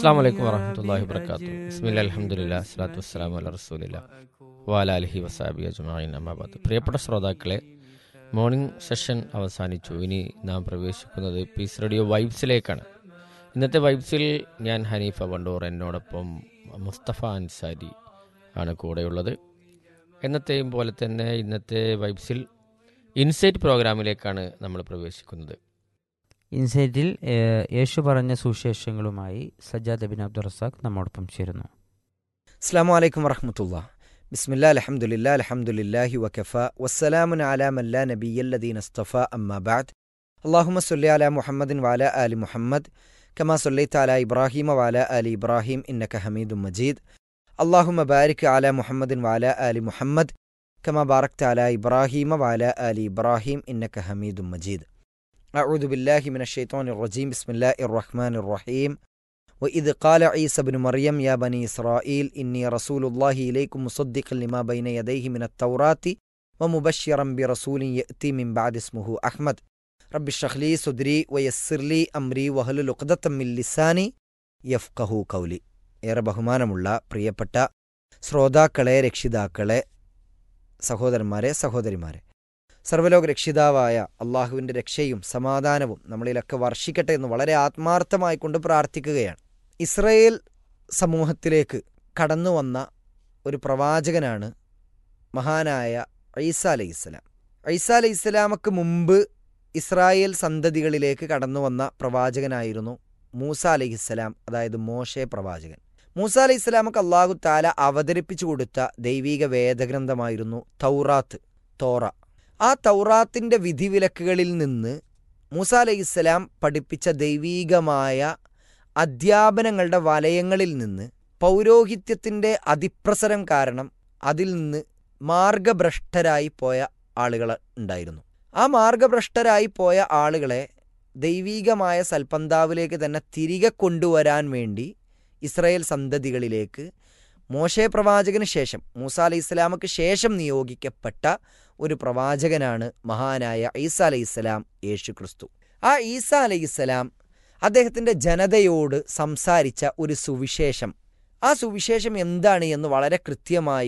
അസ്സാം വലൈക്കും വറഹമത്തല്ലാഹി വർക്കാത്തു ബിസ്മില്ല അലഹമുല്ല അസ്ലാത്തു വസ്സലാം അല റസൂലില്ല വാലാലഹി വസാബി അജ്മായിൻ അമ്മാബാദ് പ്രിയപ്പെട്ട ശ്രോതാക്കളെ മോർണിംഗ് സെഷൻ അവസാനിച്ചു ഇനി നാം പ്രവേശിക്കുന്നത് പീസ് റേഡിയോ വൈബ്സിലേക്കാണ് ഇന്നത്തെ വൈബ്സിൽ ഞാൻ ഹനീഫ വണ്ടൂർ എന്നോടൊപ്പം മുസ്തഫ അൻസാരി ആണ് കൂടെയുള്ളത് എന്നത്തെയും പോലെ തന്നെ ഇന്നത്തെ വൈബ്സിൽ ഇൻസൈറ്റ് പ്രോഗ്രാമിലേക്കാണ് നമ്മൾ പ്രവേശിക്കുന്നത് ഇൻസൈറ്റിൽ ഏഹ്, യേശു പറഞ്ഞ സുവിശേഷങ്ങളുമായി സജ്ജാദ് ബിൻ അബ്ദുൾ റസാഖ് നമ്മോടൊപ്പം ചേരുന്നു അസ്സാം വലൈക്കും വറഹമത്തുള്ള ബിസ്മില്ലാ അലഹമുല്ലാ അലഹമുല്ലാഹി വക്കഫ വസ്സലാമുൻ അലാ മല്ലാ നബിയല്ലദീൻ അസ്തഫ അമ്മാ ബാദ് അള്ളാഹുമ സല്ലി അലാ മുഹമ്മദിൻ വാല ആലി മുഹമ്മദ് കമാ സല്ലൈത്ത അലാ ഇബ്രാഹിമ വാല ആലി ഇബ്രാഹിം ഇന്നക ഹമീദും മജീദ് അള്ളാഹുമ ബാരിക് അലാ മുഹമ്മദിൻ വാല ആലി മുഹമ്മദ് കമാ ബാറക്ത അലാ ഇബ്രാഹിമ വാല ആലി ഇബ്രാഹിം ഇന്നക ഹമീദും മജീദ് أعوذ بالله من الشيطان الرجيم بسم الله الرحمن الرحيم وإذ قال عيسى بن مريم يا بني إسرائيل إني رسول الله إليكم مصدقا لما بين يديه من التوراة ومبشرا برسول يأتي من بعد اسمه أحمد رب اشرح لي صدري ويسر لي أمري واحلل عقدة من لساني യഫ്കഹു കൗലി ഏറെ ബഹുമാനമുള്ള പ്രിയപ്പെട്ട ശ്രോതാക്കളെ രക്ഷിതാക്കളെ സഹോദരന്മാരെ സഹോദരിമാരെ സർവ്വലോക രക്ഷിതാവായ അള്ളാഹുവിൻ്റെ രക്ഷയും സമാധാനവും നമ്മളിലൊക്കെ വർഷിക്കട്ടെ എന്ന് വളരെ ആത്മാർത്ഥമായി കൊണ്ട് പ്രാർത്ഥിക്കുകയാണ് ഇസ്രയേൽ സമൂഹത്തിലേക്ക് കടന്നു വന്ന ഒരു പ്രവാചകനാണ് മഹാനായ ഐസ അലൈഹിസ്സലാം ഐസ അലൈഹിസ്സലാമക്ക് മുമ്പ് ഇസ്രായേൽ സന്തതികളിലേക്ക് കടന്നു വന്ന പ്രവാചകനായിരുന്നു മൂസ അലൈഹിസ്സലാം അതായത് മോശെ പ്രവാചകൻ മൂസ അലൈഹിസ്സലാമക്ക് അള്ളാഹു താല അവതരിപ്പിച്ചു കൊടുത്ത ദൈവീക വേദഗ്രന്ഥമായിരുന്നു തൗറാത്ത് തോറ ആ തൗറാത്തിന്റെ വിധിവിലക്കുകളിൽ നിന്ന് മൂസ അലൈഹിസ്സലാം പഠിപ്പിച്ച ദൈവീകമായ അധ്യാപനങ്ങളുടെ വലയങ്ങളിൽ നിന്ന് പൗരോഹിത്യത്തിന്റെ അതിപ്രസരം കാരണം അതിൽ നിന്ന് മാർഗഭ്രഷ്ടരായി പോയ ആളുകൾ ഉണ്ടായിരുന്നു ആ മാർഗഭ്രഷ്ടരായി പോയ ആളുകളെ ദൈവീകമായ സൽപന്താവിലേക്ക് തന്നെ തിരികെ കൊണ്ടുവരാൻ വേണ്ടി ഇസ്രായേൽ സന്തതികളിലേക്ക് മോശെ പ്രവാചകന് ശേഷം മൂസ അലൈഹി ഇസ്ലാമക്ക് ശേഷം നിയോഗിക്കപ്പെട്ട ഒരു പ്രവാചകനാണ് മഹാനായ ഈസ അലൈഹി ഇസ്ലാം യേശു ക്രിസ്തു ആ ഈസ അലൈഹി ഇസ്ലാം അദ്ദേഹത്തിൻ്റെ ജനതയോട് സംസാരിച്ച ഒരു സുവിശേഷം ആ സുവിശേഷം എന്താണ് എന്ന് വളരെ കൃത്യമായി